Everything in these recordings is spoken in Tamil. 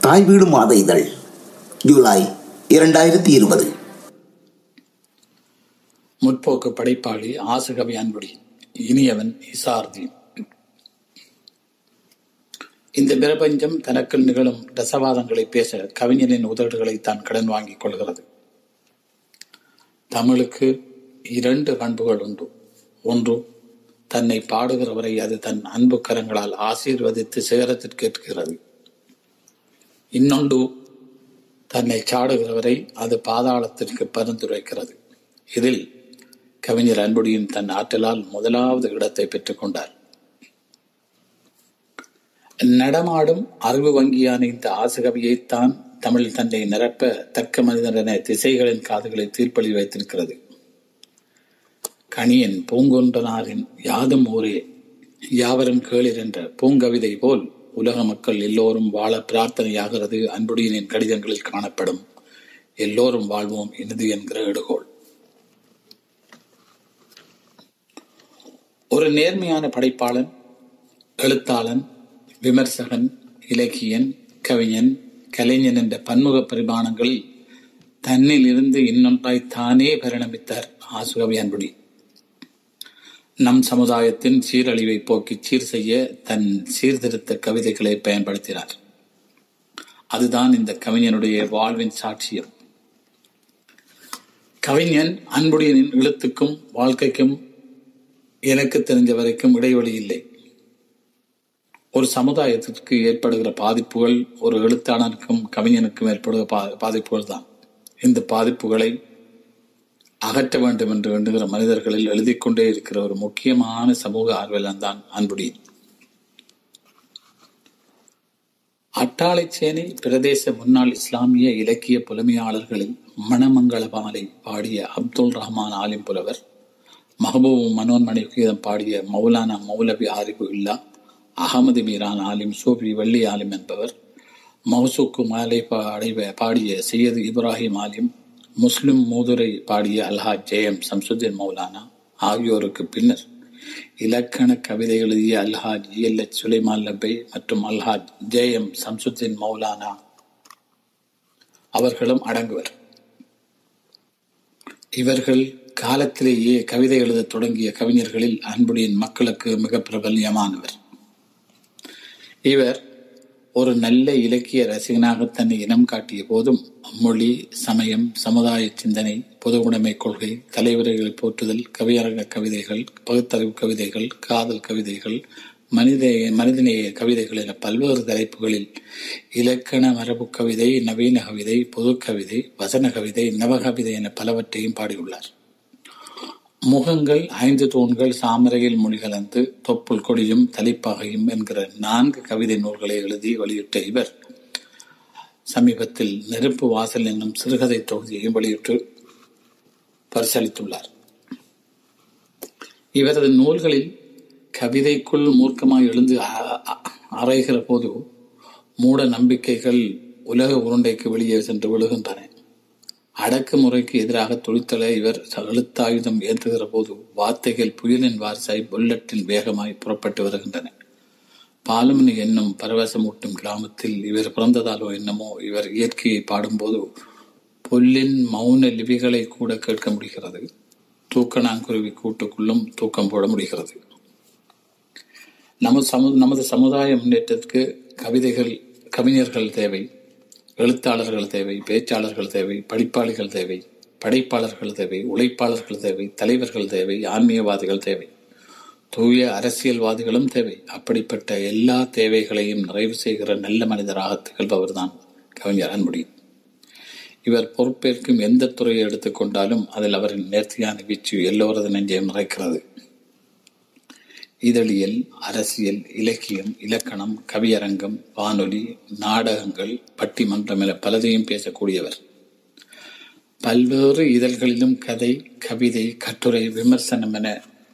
தாய் வீடு மாத இதழ் ஜூலை இரண்டாயிரத்தி இருபது முற்போக்கு படைப்பாளி ஆசுகவி அன்புடி இனியவன் இசார்தி இந்த பிரபஞ்சம் தனக்குள் நிகழும் ரசவாதங்களை பேச கவிஞனின் உதடுகளை தான் கடன் வாங்கிக் கொள்கிறது தமிழுக்கு இரண்டு பண்புகள் உண்டு ஒன்று தன்னை பாடுகிறவரை அது தன் அன்பு கரங்களால் ஆசீர்வதித்து சிகரத்திற்கு ஏற்கிறது இன்னொன்று தன்னை சாடுகிறவரை அது பாதாளத்திற்கு பரிந்துரைக்கிறது இதில் கவிஞர் அன்புடியின் தன் ஆற்றலால் முதலாவது இடத்தை பெற்றுக் கொண்டார் நடமாடும் அறிவு வங்கியான இந்த ஆசகவியைத்தான் தமிழ் தன்னை நிரப்ப தக்க மனிதரென திசைகளின் காதுகளை தீர்ப்பளி வைத்திருக்கிறது கணியன் பூங்கொன்றனாரின் யாதும் ஊரே யாவரும் கேளிர் என்ற பூங்கவிதை போல் உலக மக்கள் எல்லோரும் வாழ பிரார்த்தனையாகிறது அன்புடியனின் கடிதங்களில் காணப்படும் எல்லோரும் வாழ்வோம் இனிது என்கிற எடுகோள் ஒரு நேர்மையான படைப்பாளன் எழுத்தாளன் விமர்சகன் இலக்கியன் கவிஞன் கலைஞன் என்ற பன்முக பரிமாணங்களில் தன்னில் இருந்து இன்னொன்றாய் தானே பரிணமித்தார் ஆசுகவி அன்புடி நம் சமுதாயத்தின் சீரழிவை போக்கி சீர் செய்ய தன் சீர்திருத்த கவிதைகளை பயன்படுத்தினார் அதுதான் இந்த கவிஞனுடைய வாழ்வின் சாட்சியம் கவிஞன் அன்புடையனின் எழுத்துக்கும் வாழ்க்கைக்கும் எனக்கு தெரிஞ்ச வரைக்கும் இடைவெளி இல்லை ஒரு சமுதாயத்திற்கு ஏற்படுகிற பாதிப்புகள் ஒரு எழுத்தாளனுக்கும் கவிஞனுக்கும் ஏற்படுகிற பாதிப்புகள் தான் இந்த பாதிப்புகளை அகற்ற வேண்டும் என்று எண்ணுகிற மனிதர்களில் எழுதி கொண்டே இருக்கிற ஒரு முக்கியமான சமூக ஆர்வலன் தான் அன்புடியின் அட்டாளைச்சேனை பிரதேச முன்னாள் இஸ்லாமிய இலக்கிய புலமையாளர்களில் மணமங்கள பாலை பாடிய அப்துல் ரஹ்மான் ஆலிம் புலவர் மஹபூப் மனோன்மணி கீதம் பாடிய மௌலானா மௌலவி ஆரிபு இல்லா அகமது மீரான் ஆலிம் சூபி வள்ளி ஆலிம் என்பவர் மௌசூக்கு மாலை பாடிய பாடிய சையது இப்ராஹிம் ஆலிம் முஸ்லிம் மூதுரை பாடிய அல்ஹாஜ் ஜெயம் சம்சுதீன் மௌலானா ஆகியோருக்கு பின்னர் இலக்கண கவிதை எழுதிய அல்ஹாஜ் எல் எச் சுலைமான் லப்பை மற்றும் அல்ஹாஜ் ஜெயம் சம்சுதீன் மௌலானா அவர்களும் அடங்குவர் இவர்கள் காலத்திலேயே கவிதை எழுதத் தொடங்கிய கவிஞர்களில் அன்புடியின் மக்களுக்கு மிக பிரபல்யமானவர் இவர் ஒரு நல்ல இலக்கிய ரசிகனாக தன்னை இனம் காட்டிய போதும் மொழி சமயம் சமுதாய சிந்தனை பொதுவுடைமை கொள்கை தலைவர்களை போற்றுதல் கவியரங்க கவிதைகள் பகுத்தறிவு கவிதைகள் காதல் கவிதைகள் மனித மனிதநேய கவிதைகள் என பல்வேறு தலைப்புகளில் இலக்கண மரபு கவிதை நவீன கவிதை பொது கவிதை வசன கவிதை நவகவிதை என பலவற்றையும் பாடியுள்ளார் முகங்கள் ஐந்து தூண்கள் சாமரையில் மொழிகலந்து தொப்புள் கொடியும் தலிப்பாகையும் என்கிற நான்கு கவிதை நூல்களை எழுதி வெளியிட்ட இவர் சமீபத்தில் நெருப்பு வாசல் என்னும் சிறுகதை தொகுதியையும் வெளியிட்டு பரிசளித்துள்ளார் இவரது நூல்களில் கவிதைக்குள் மூர்க்கமாய் எழுந்து அறைகிற போது மூட நம்பிக்கைகள் உலக உருண்டைக்கு வெளியே சென்று விழுகின்றன அடக்குமுறைக்கு எதிராக துடித்தல இவர் எழுத்தாயுதம் ஏற்றுகிற போது வார்த்தைகள் புயலின் வாரிசாய் புல்லட்டில் வேகமாய் புறப்பட்டு வருகின்றன பாலுமணி என்னும் பரவசமூட்டும் கிராமத்தில் இவர் பிறந்ததாலோ என்னமோ இவர் இயற்கையை பாடும்போது புல்லின் மௌன லிபிகளை கூட கேட்க முடிகிறது தூக்கணாங்குருவி கூட்டுக்குள்ளும் தூக்கம் போட முடிகிறது நமது சமு நமது சமுதாய முன்னேற்றத்துக்கு கவிதைகள் கவிஞர்கள் தேவை எழுத்தாளர்கள் தேவை பேச்சாளர்கள் தேவை படிப்பாளிகள் தேவை படைப்பாளர்கள் தேவை உழைப்பாளர்கள் தேவை தலைவர்கள் தேவை ஆன்மீகவாதிகள் தேவை தூய அரசியல்வாதிகளும் தேவை அப்படிப்பட்ட எல்லா தேவைகளையும் நிறைவு செய்கிற நல்ல மனிதராக திகழ்பவர்தான் கவிஞர் அன்புடி இவர் பொறுப்பேற்கும் எந்த துறையை எடுத்துக்கொண்டாலும் அதில் அவரின் நேர்த்தியான வீச்சு எல்லோரது நெஞ்சையும் நிறைக்கிறது இதழியல் அரசியல் இலக்கியம் இலக்கணம் கவியரங்கம் வானொலி நாடகங்கள் பட்டிமன்றம் என பலதையும் பேசக்கூடியவர் பல்வேறு இதழ்களிலும் கதை கவிதை கட்டுரை விமர்சனம் என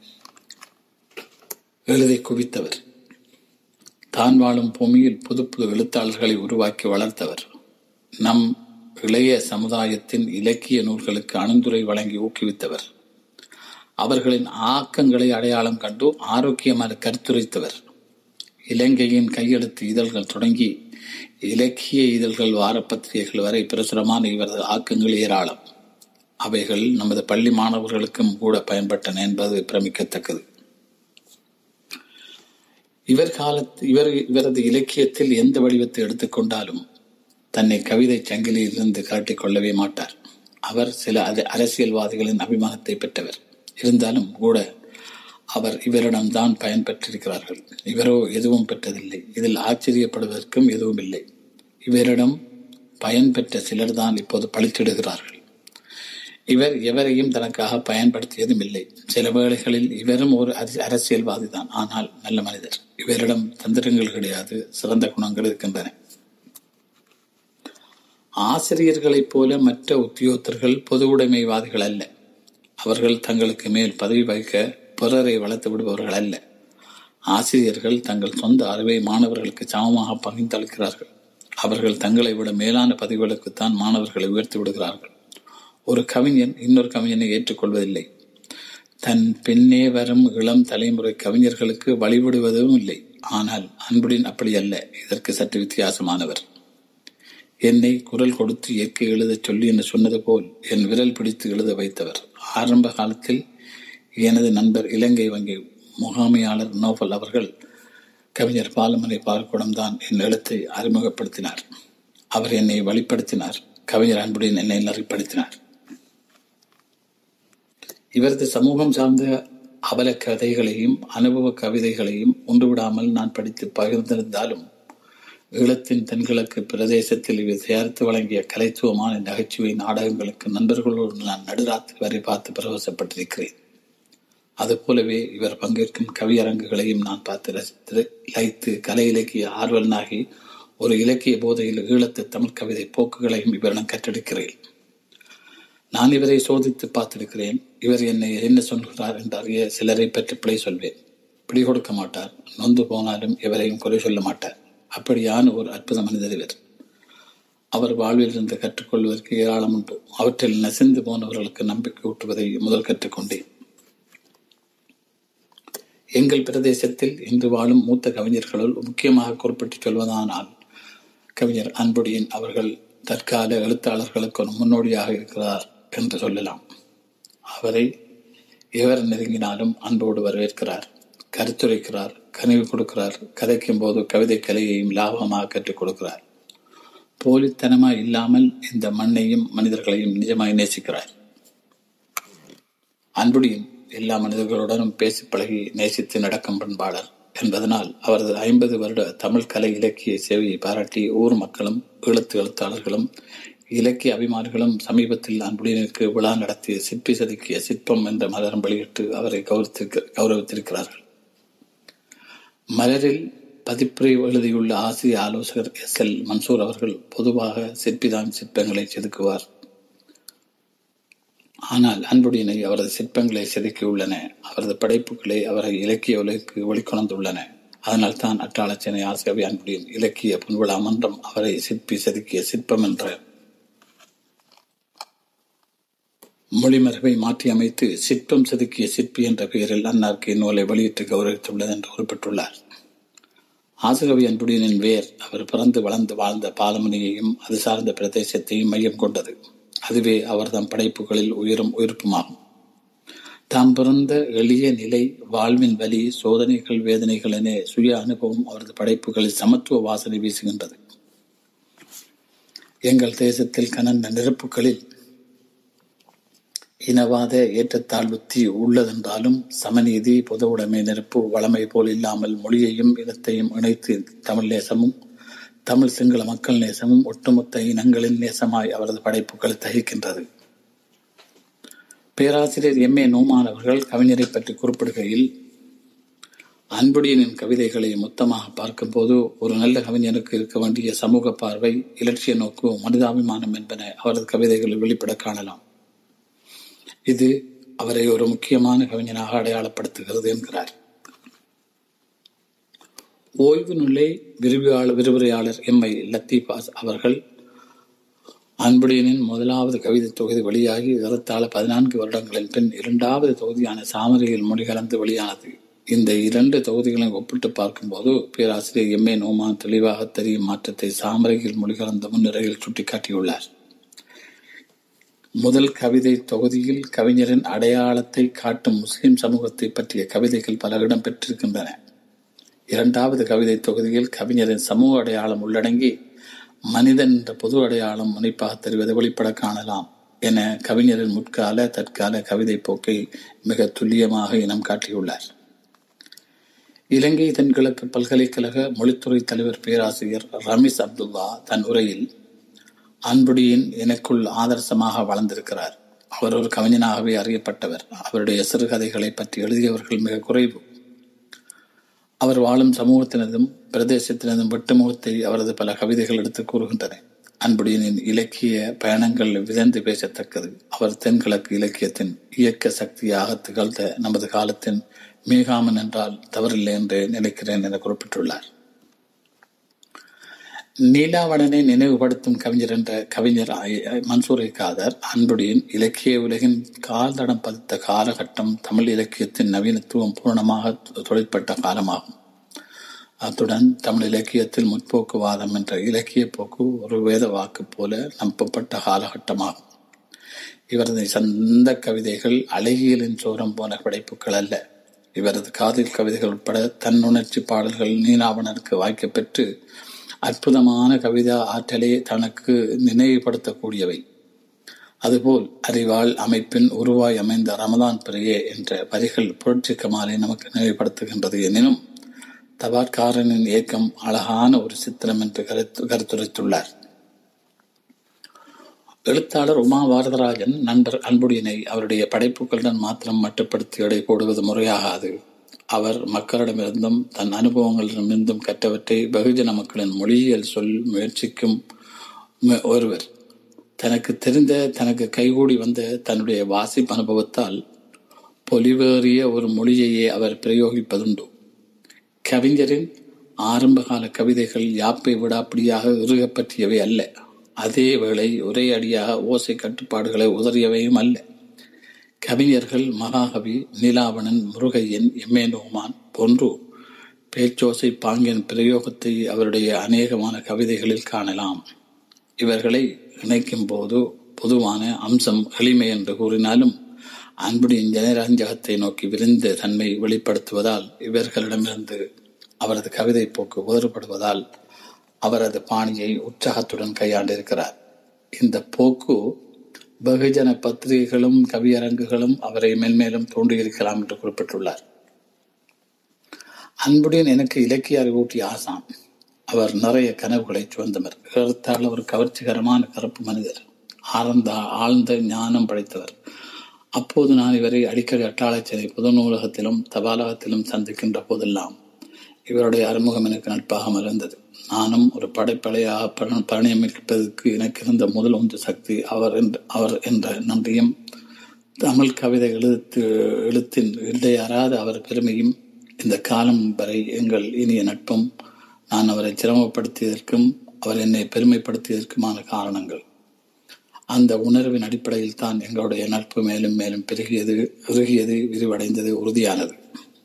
எழுதி குவித்தவர் தான் வாழும் பூமியில் புது புது எழுத்தாளர்களை உருவாக்கி வளர்த்தவர் நம் இளைய சமுதாயத்தின் இலக்கிய நூல்களுக்கு அணுந்துரை வழங்கி ஊக்குவித்தவர் அவர்களின் ஆக்கங்களை அடையாளம் கண்டு ஆரோக்கியமாக கருத்துரைத்தவர் இலங்கையின் கையெழுத்து இதழ்கள் தொடங்கி இலக்கிய இதழ்கள் வாரப்பத்திரிகைகள் வரை பிரசுரமான இவரது ஆக்கங்கள் ஏராளம் அவைகள் நமது பள்ளி மாணவர்களுக்கும் கூட பயன்பட்டன என்பது பிரமிக்கத்தக்கது இவர் காலத்து இவர் இவரது இலக்கியத்தில் எந்த வடிவத்தை எடுத்துக்கொண்டாலும் தன்னை கவிதை சங்கிலியிலிருந்து காட்டிக் கொள்ளவே மாட்டார் அவர் சில அரசியல்வாதிகளின் அபிமானத்தை பெற்றவர் இருந்தாலும் கூட அவர் இவரிடம்தான் பயன் பெற்றிருக்கிறார்கள் இவரோ எதுவும் பெற்றதில்லை இதில் ஆச்சரியப்படுவதற்கும் எதுவும் இல்லை இவரிடம் பயன் பெற்ற சிலர் தான் இப்போது பழித்திடுகிறார்கள் இவர் எவரையும் தனக்காக பயன்படுத்தியதும் இல்லை சில வேளைகளில் இவரும் ஒரு அரசியல்வாதி தான் ஆனால் நல்ல மனிதர் இவரிடம் தந்திரங்கள் கிடையாது சிறந்த குணங்கள் இருக்கின்றன ஆசிரியர்களைப் போல மற்ற உத்தியோகத்தர்கள் பொது உடைமைவாதிகள் அல்ல அவர்கள் தங்களுக்கு மேல் பதவி வகிக்க பிறரை வளர்த்து விடுபவர்கள் அல்ல ஆசிரியர்கள் தங்கள் சொந்த அறிவை மாணவர்களுக்கு சமமாக பகிர்ந்தளிக்கிறார்கள் அவர்கள் தங்களை விட மேலான பதவிகளுக்குத்தான் மாணவர்களை உயர்த்தி விடுகிறார்கள் ஒரு கவிஞன் இன்னொரு கவிஞனை ஏற்றுக்கொள்வதில்லை தன் பின்னே வரும் இளம் தலைமுறை கவிஞர்களுக்கு வழிவிடுவதும் இல்லை ஆனால் அன்புடன் அப்படி அல்ல இதற்கு சற்று வித்தியாசமானவர் என்னை குரல் கொடுத்து இயற்கை எழுதச் சொல்லி என்று சொன்னது போல் என் விரல் பிடித்து எழுத வைத்தவர் ஆரம்ப காலத்தில் எனது நண்பர் இலங்கை வங்கி முகாமையாளர் நோபல் அவர்கள் கவிஞர் பாலமனை பார்க்கூடம் தான் என் எழுத்தை அறிமுகப்படுத்தினார் அவர் என்னை வழிப்படுத்தினார் கவிஞர் அன்புடன் என்னை நெறிப்படுத்தினார் இவரது சமூகம் சார்ந்த அவல கதைகளையும் அனுபவ கவிதைகளையும் ஒன்றுவிடாமல் நான் படித்து பகிர்ந்திருந்தாலும் ஈழத்தின் தென்கிழக்கு பிரதேசத்தில் இவர் தயாரித்து வழங்கிய கலைத்துவமான நகைச்சுவை நாடகங்களுக்கு நண்பர்களோடு நான் நடுராத்திரி வரை பார்த்து பரவசப்பட்டிருக்கிறேன் அதுபோலவே இவர் பங்கேற்கும் கவியரங்குகளையும் நான் பார்த்து ரசித்து லைத்து கலை இலக்கிய ஆர்வலனாகி ஒரு இலக்கிய போதையில் ஈழத்து தமிழ் கவிதை போக்குகளையும் இவரிடம் கற்றெடுக்கிறேன் நான் இவரை சோதித்து பார்த்திருக்கிறேன் இவர் என்னை என்ன சொல்கிறார் என்று அறிய சிலரை பற்றி பிழை சொல்வேன் பிடி கொடுக்க மாட்டார் நொந்து போனாலும் இவரையும் குறை சொல்ல மாட்டார் அப்படியான ஒரு அற்புத மனிதர் இவர் அவர் வாழ்வில் இருந்து கற்றுக்கொள்வதற்கு ஏராளம் உண்டு அவற்றில் நெசிந்து போனவர்களுக்கு நம்பிக்கை ஊட்டுவதை முதல் கற்றுக்கொண்டேன் எங்கள் பிரதேசத்தில் இன்று வாழும் மூத்த கவிஞர்களுள் முக்கியமாக குறிப்பிட்டு சொல்வதானால் கவிஞர் அன்புடியின் அவர்கள் தற்கால எழுத்தாளர்களுக்கு ஒரு முன்னோடியாக இருக்கிறார் என்று சொல்லலாம் அவரை எவர் நெருங்கினாலும் அன்போடு வரவேற்கிறார் கருத்துரைக்கிறார் கனிவு கொடுக்கிறார் கதைக்கும் போது கவிதை கலையையும் லாபமாக கற்றுக் கொடுக்கிறார் போலித்தனமாய் இல்லாமல் இந்த மண்ணையும் மனிதர்களையும் நிஜமாய் நேசிக்கிறார் அன்புடியின் எல்லா மனிதர்களுடனும் பேசி பழகி நேசித்து நடக்கும் பண்பாளர் என்பதனால் அவரது ஐம்பது வருட தமிழ் கலை இலக்கிய சேவையை பாராட்டி ஊர் மக்களும் ஈழத்து எழுத்தாளர்களும் இலக்கிய அபிமானிகளும் சமீபத்தில் அன்புடையனுக்கு விழா நடத்திய சிற்பி செதுக்கிய சிற்பம் என்ற மலரம் வெளியிட்டு அவரை கௌரவித்திருக்க கௌரவித்திருக்கிறார்கள் மலரில் பதிப்புரை எழுதியுள்ள ஆசிரிய ஆலோசகர் எஸ் எல் மன்சூர் அவர்கள் பொதுவாக சிற்பிதான் சிற்பங்களை செதுக்குவார் ஆனால் அன்புடையினை அவரது சிற்பங்களை செதுக்கியுள்ளன அவரது படைப்புகளை அவரை இலக்கிய உலகிற்கு வெளிக்கொணர்ந்துள்ளன அதனால் தான் அட்டாளச்சனை ஆசிரியர் அன்புடையின் இலக்கிய புன்விழா மன்றம் அவரை சிற்பி செதுக்கிய சிற்பம் என்ற மொழிமரபை மாற்றி அமைத்து சிற்பம் செதுக்கிய சிற்பி என்ற பெயரில் அன்னாருக்கு இந்நூலை வெளியிட்டு கௌரவித்துள்ளது என்று குறிப்பிட்டுள்ளார் ஆசகவி அன்புடையனின் வேர் அவர் பிறந்து வளர்ந்து வாழ்ந்த பாலமணியையும் அது சார்ந்த பிரதேசத்தையும் மையம் கொண்டது அதுவே அவர் தம் படைப்புகளில் உயிரும் உயிர்ப்புமாகும் தாம் பிறந்த எளிய நிலை வாழ்வின் வலி சோதனைகள் வேதனைகள் என சுய அனுபவம் அவரது படைப்புகளில் சமத்துவ வாசனை வீசுகின்றது எங்கள் தேசத்தில் கனந்த நெருப்புகளில் இனவாத ஏற்றத்தாழ்வுத்தி உள்ளதென்றாலும் சமநீதி பொது உடைமை நெருப்பு வளமை போல் இல்லாமல் மொழியையும் இனத்தையும் இணைத்து தமிழ் நேசமும் தமிழ் சிங்கள மக்கள் நேசமும் ஒட்டுமொத்த இனங்களின் நேசமாய் அவரது படைப்புகள் தகிக்கின்றது பேராசிரியர் எம் ஏ நோமான் அவர்கள் கவிஞரை பற்றி குறிப்பிடுகையில் அன்புடியனின் கவிதைகளை மொத்தமாக பார்க்கும்போது ஒரு நல்ல கவிஞனுக்கு இருக்க வேண்டிய சமூக பார்வை இலட்சிய நோக்கு மனிதாபிமானம் என்பன அவரது கவிதைகளில் வெளிப்பட காணலாம் இது அவரை ஒரு முக்கியமான கவிஞனாக அடையாளப்படுத்துகிறது என்கிறார் ஓய்வு நிலை விரிவியாளர் விரிவுரையாளர் எம் ஐ லத்தீபாஸ் அவர்கள் அன்புடையனின் முதலாவது கவிதை தொகுதி வெளியாகி ஏறத்தாழ பதினான்கு வருடங்களின் பின் இரண்டாவது தொகுதியான சாமரையில் மொழி கலந்து வெளியானது இந்த இரண்டு தொகுதிகளையும் ஒப்பிட்டு பார்க்கும்போது பேராசிரியர் எம் ஏ நோமான் தெளிவாக தெரியும் மாற்றத்தை சாமரையில் மொழிகலந்த முன்னிறையில் சுட்டிக்காட்டியுள்ளார் முதல் கவிதை தொகுதியில் கவிஞரின் அடையாளத்தை காட்டும் முஸ்லிம் சமூகத்தை பற்றிய கவிதைகள் பல இடம் பெற்றிருக்கின்றன இரண்டாவது கவிதை தொகுதியில் கவிஞரின் சமூக அடையாளம் உள்ளடங்கி மனிதன் என்ற பொது அடையாளம் முனைப்பாக தெரிவதை வெளிப்பட காணலாம் என கவிஞரின் முற்கால தற்கால கவிதை போக்கை மிக துல்லியமாக இனம் காட்டியுள்ளார் இலங்கை தென்கிழக்கு பல்கலைக்கழக மொழித்துறை தலைவர் பேராசிரியர் ரமீஸ் அப்துல்லா தன் உரையில் அன்புடியின் எனக்குள் ஆதர்சமாக வளர்ந்திருக்கிறார் அவர் ஒரு கவிஞனாகவே அறியப்பட்டவர் அவருடைய சிறுகதைகளை பற்றி எழுதியவர்கள் மிக குறைவு அவர் வாழும் சமூகத்தினதும் பிரதேசத்தினதும் வெட்டுமுகத்தை அவரது பல கவிதைகள் எடுத்து கூறுகின்றன அன்புடியனின் இலக்கிய பயணங்கள் விதந்து பேசத்தக்கது அவர் தென்கிழக்கு இலக்கியத்தின் இயக்க சக்தியாக திகழ்ந்த நமது காலத்தின் மீகாமன் என்றால் தவறில்லை என்று நினைக்கிறேன் என குறிப்பிட்டுள்ளார் நீலாவணனை நினைவுபடுத்தும் கவிஞர் என்ற கவிஞர் மன்சூரை காதர் அன்புடியின் இலக்கிய உலகின் கால் தடம் பதித்த காலகட்டம் தமிழ் இலக்கியத்தின் நவீனத்துவம் பூர்ணமாக தொழிற்பட்ட காலமாகும் அத்துடன் தமிழ் இலக்கியத்தில் முற்போக்குவாதம் என்ற இலக்கிய போக்கு ஒரு வேத வாக்கு போல நம்பப்பட்ட காலகட்டமாகும் இவரது சொந்த கவிதைகள் அழகியலின் சோரம் போன படைப்புகள் அல்ல இவரது காதல் கவிதைகள் உட்பட தன்னுணர்ச்சி பாடல்கள் நீலாவணனுக்கு வாய்க்கப்பெற்று அற்புதமான கவிதா ஆற்றலை தனக்கு நினைவுபடுத்தக்கூடியவை அதுபோல் அறிவாள் அமைப்பின் உருவாய் அமைந்த ரமதான் பிறையே என்ற வரிகள் புரட்சி கமாலை நமக்கு நினைவுபடுத்துகின்றது எனினும் தபார்காரனின் இயக்கம் அழகான ஒரு சித்திரம் என்று கருத்து கருத்துரைத்துள்ளார் எழுத்தாளர் உமா பாரதராஜன் நண்பர் அன்புடியினை அவருடைய படைப்புகளுடன் மாத்திரம் மட்டுப்படுத்தி எடை போடுவது முறையாகாது அவர் மக்களிடமிருந்தும் தன் அனுபவங்களிடமிருந்தும் கற்றவற்றை வெகுஜன மக்களின் மொழியியல் சொல் முயற்சிக்கும் ஒருவர் தனக்கு தெரிந்த தனக்கு கைகூடி வந்த தன்னுடைய வாசிப்பு அனுபவத்தால் பொலிவேறிய ஒரு மொழியையே அவர் பிரயோகிப்பதுண்டு கவிஞரின் ஆரம்பகால கவிதைகள் யாப்பை விடாப்பிடியாக இறுகப்பற்றியவை அல்ல அதே வேளை ஒரே அடியாக ஓசை கட்டுப்பாடுகளை உதறியவையும் அல்ல கவிஞர்கள் மகாகவி நீலாவணன் முருகையன் எம்ஏ நோமான் போன்று பேச்சோசை பாங்கின் பிரயோகத்தை அவருடைய அநேகமான கவிதைகளில் காணலாம் இவர்களை இணைக்கும் போது பொதுவான அம்சம் எளிமை என்று கூறினாலும் அன்புடியின் ஜனரஞ்சகத்தை நோக்கி விரிந்த தன்மை வெளிப்படுத்துவதால் இவர்களிடமிருந்து அவரது கவிதை போக்கு வேறுபடுவதால் அவரது பாணியை உற்சாகத்துடன் கையாண்டிருக்கிறார் இந்த போக்கு வெகுஜன பத்திரிகைகளும் கவியரங்குகளும் அவரை மென்மேலும் தோன்றியிருக்கலாம் என்று குறிப்பிட்டுள்ளார் அன்புடன் எனக்கு இலக்கிய அறிவூட்டிய ஆசான் அவர் நிறைய கனவுகளை சுவந்தவர் கருத்தால் ஒரு கவர்ச்சிகரமான கருப்பு மனிதர் ஆழ்ந்த ஆழ்ந்த ஞானம் படைத்தவர் அப்போது நான் இவரை அடிக்கடி அட்டாளச்சேரி பொது நூலகத்திலும் தபாலகத்திலும் சந்திக்கின்ற போதெல்லாம் இவருடைய அறிமுகம் எனக்கு நட்பாக மறந்தது நானும் ஒரு படைப்படையாக பரிணமிப்பதற்கு எனக்கு இருந்த முதல் ஒன்று சக்தி அவர் என்ற அவர் என்ற நன்றியும் தமிழ் கவிதை எழுத்து எழுத்தின் இடையறாத அவர் பெருமையும் இந்த காலம் வரை எங்கள் இனிய நட்பும் நான் அவரை சிரமப்படுத்தியதற்கும் அவர் என்னை பெருமைப்படுத்தியதற்குமான காரணங்கள் அந்த உணர்வின் அடிப்படையில் தான் எங்களுடைய நட்பு மேலும் மேலும் பெருகியது இறுகியது விரிவடைந்தது உறுதியானது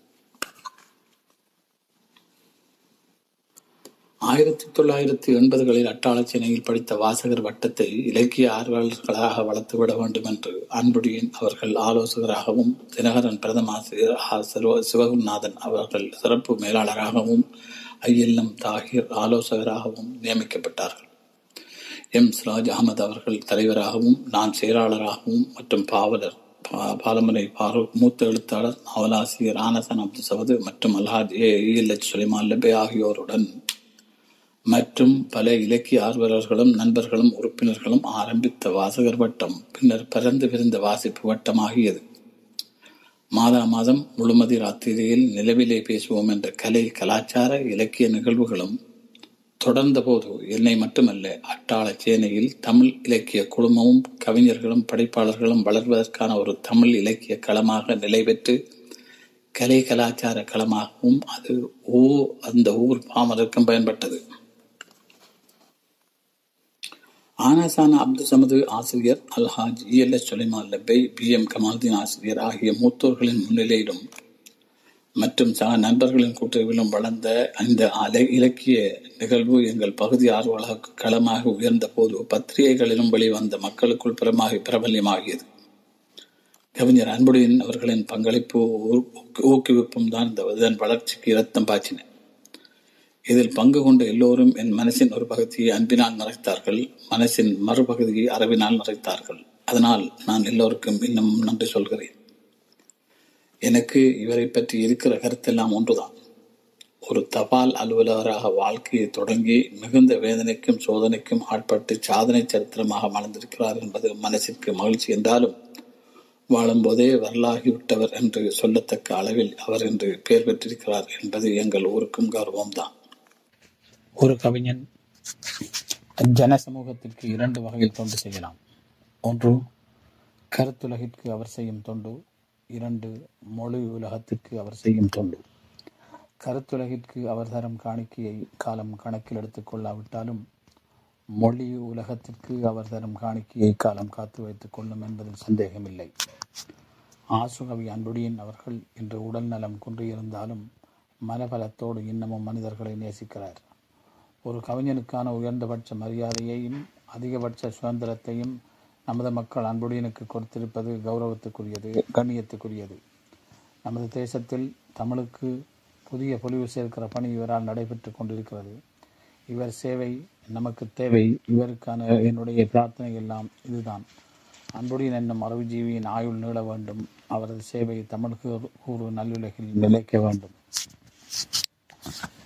ஆயிரத்தி தொள்ளாயிரத்தி எண்பதுகளில் அட்டாளச்சேனையில் படித்த வாசகர் வட்டத்தை இலக்கிய ஆர்வலர்களாக வளர்த்துவிட வேண்டும் என்று அன்புடியின் அவர்கள் ஆலோசகராகவும் தினகரன் பிரதம ஆசிரியர் ஆர் சிவகுநாதன் அவர்கள் சிறப்பு மேலாளராகவும் ஐஎல்எம் தாகிர் ஆலோசகராகவும் நியமிக்கப்பட்டார்கள் எம் சிராஜ் அகமது அவர்கள் தலைவராகவும் நான் செயலாளராகவும் மற்றும் பாவலர் பாலமலை பாரூக் மூத்த எழுத்தாளர் நாவலாசிரியர் ஆனசன் அப்து சவது மற்றும் அல்ஹாஜ் ஏ இஎல்எச் சுலைமான் லெபே ஆகியோருடன் மற்றும் பல இலக்கிய ஆர்வலர்களும் நண்பர்களும் உறுப்பினர்களும் ஆரம்பித்த வாசகர் வட்டம் பின்னர் பரந்து விரிந்த வாசிப்பு வட்டமாகியது மாதா மாதம் முழுமதி ராத்திரியில் நிலவிலே பேசுவோம் என்ற கலை கலாச்சார இலக்கிய நிகழ்வுகளும் தொடர்ந்த போது என்னை மட்டுமல்ல அட்டாள சேனையில் தமிழ் இலக்கிய குழுமமும் கவிஞர்களும் படைப்பாளர்களும் வளர்வதற்கான ஒரு தமிழ் இலக்கிய களமாக நிலை பெற்று கலை கலாச்சார களமாகவும் அது ஊ அந்த ஊர் பாமருக்கும் பயன்பட்டது ஆனாசான அப்து சமது ஆசிரியர் Alhaj EL S Sulaiman Labbai P M Kamaldeen ஆசிரியர் ஆகிய மூத்தோர்களின் முன்னிலையிலும் மற்ற மற்றும் சக நண்பர்களின் கூட்டுறவிலும் வளர்ந்த இந்த அலை இலக்கிய நிகழ்வு எங்கள் பகுதி ஆர்வலக களமாக உயர்ந்த போது பத்திரிகைகளிலும் வெளிவந்த மக்களுக்குள் பிரமாகி பிரபல்யமாகியது கவிஞர் அன்புடையின் அவர்களின் பங்களிப்பு ஊக்குவிப்பும் தான் இந்த இதன் வளர்ச்சிக்கு இரத்தம் பாய்ச்சின இதில் பங்கு கொண்ட எல்லோரும் என் மனசின் ஒரு பகுதியை அன்பினால் நிறைத்தார்கள் மனசின் மறுபகுதியை அறிவினால் நிறைத்தார்கள் அதனால் நான் எல்லோருக்கும் இன்னும் நன்றி சொல்கிறேன் எனக்கு இவரை பற்றி இருக்கிற கருத்தெல்லாம் ஒன்றுதான் ஒரு தபால் அலுவலராக வாழ்க்கையை தொடங்கி மிகுந்த வேதனைக்கும் சோதனைக்கும் ஆட்பட்டு சாதனை சரித்திரமாக மலர்ந்திருக்கிறார் என்பது மனசிற்கு மகிழ்ச்சி என்றாலும் வாழும்போதே வரலாகிவிட்டவர் என்று சொல்லத்தக்க அளவில் அவர் என்று பெயர் பெற்றிருக்கிறார் என்பது எங்கள் ஊருக்கும் கௌரவம்தான் ஒரு கவிஞன் ஜன சமூகத்திற்கு இரண்டு வகையில் தொண்டு செய்யலாம் ஒன்று கருத்துலகிற்கு அவர் செய்யும் தொண்டு இரண்டு மொழி உலகத்திற்கு அவர் செய்யும் தொண்டு கருத்துலகிற்கு அவர் தரும் காணிக்கையை காலம் கணக்கில் எடுத்துக் கொள்ளாவிட்டாலும் மொழி உலகத்திற்கு அவர் தரும் காணிக்கையை காலம் காத்து வைத்துக் கொள்ளும் என்பதில் சந்தேகமில்லை ஆசுகவி அன்புடியின் அவர்கள் இன்று உடல் நலம் குன்றியிருந்தாலும் மனபலத்தோடு இன்னமும் மனிதர்களை நேசிக்கிறார் ஒரு கவிஞனுக்கான உயர்ந்தபட்ச மரியாதையையும் அதிகபட்ச சுதந்திரத்தையும் நமது மக்கள் அன்புடையனுக்கு கொடுத்திருப்பது கௌரவத்துக்குரியது கண்ணியத்துக்குரியது நமது தேசத்தில் தமிழுக்கு புதிய பொலிவு சேர்க்கிற பணி இவரால் நடைபெற்று கொண்டிருக்கிறது இவர் சேவை நமக்கு தேவை இவருக்கான என்னுடைய பிரார்த்தனை எல்லாம் இதுதான் அன்புடையன் என்னும் அறிவுஜீவியின் ஆயுள் நீள வேண்டும் அவரது சேவை தமிழ் கூறு நல்லுலகில் நிலைக்க வேண்டும்